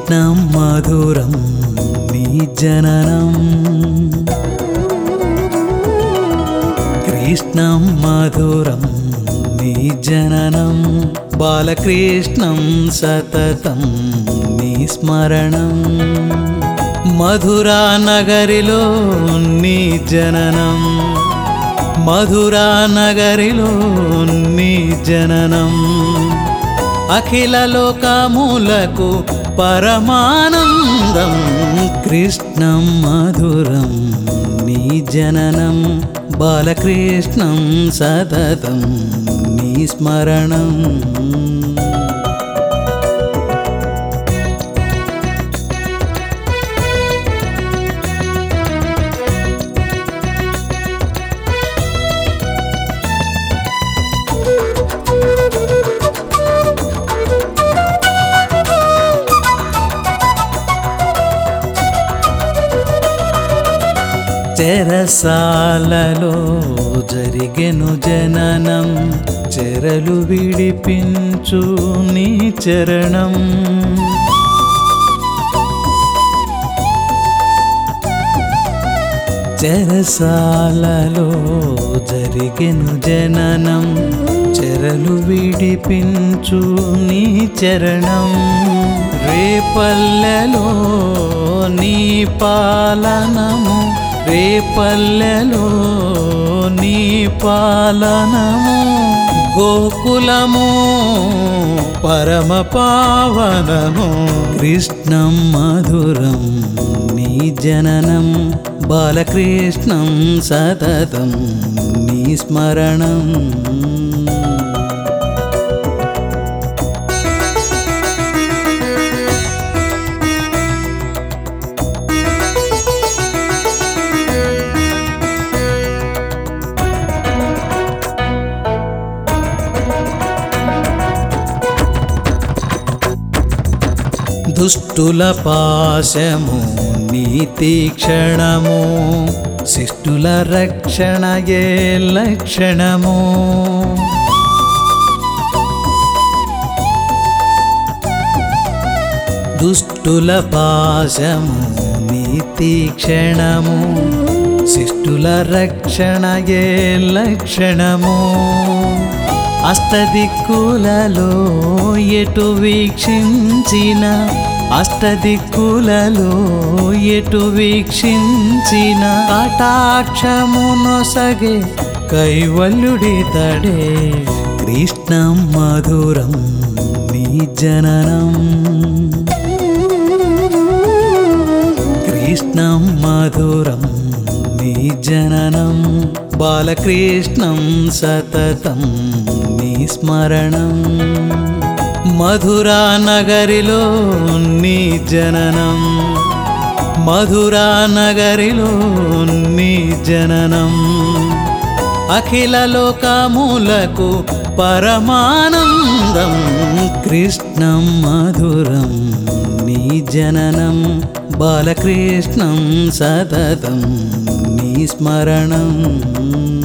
కృష్ణం మధురం నీ జననం కృష్ణం మధురం నీ జననం బాలకృష్ణం సతతం నీ స్మరణం మధురా నగరిలో నీ జననం మధురా నగరిలో నీ జననం అఖిల లోకములకు పరమానందం కృష్ణం మధురం నీ జననం బాలకృష్ణం సతతం నీ స్మరణం చెరసాలలో జరిగెను జననం చెరలు విడిపించు నీ చరణం చెరసాలలో జరిగెను జననం చెరలు విడిపించు నీ చరణం రేపల్లెలో నీ పాలనము రేపల్లెలో నీ పాలనము గోకులము పరమ పావనము కృష్ణం మధురం నీ జననం బాలకృష్ణం సతతం నీ స్మరణం దుష్టుల పాశము నీతి క్షణము శిష్టుల రక్షణయే లక్షణము దుష్టుల పాశము నీతి క్షణము శిష్టుల రక్షణయే లక్షణము అష్టదిక్కులలో ఎటు వీక్షించిన అష్టదిక్కులలో ఎటు వీక్షించిన కటాక్షమునొసగే కైవల్యుడి తడే కృష్ణం మధురం నీ జననం కృష్ణం మధురం నీ జననం బాలకృష్ణం సతతం నీ స్మరణం మధురా నగరిలో నీ జననం మధురా నగరిలో నీ జననం అఖిల లోకములకు పరమానందం కృష్ణం మధురం నీ జననం బాలకృష్ణం సతతం నీ స్మరణం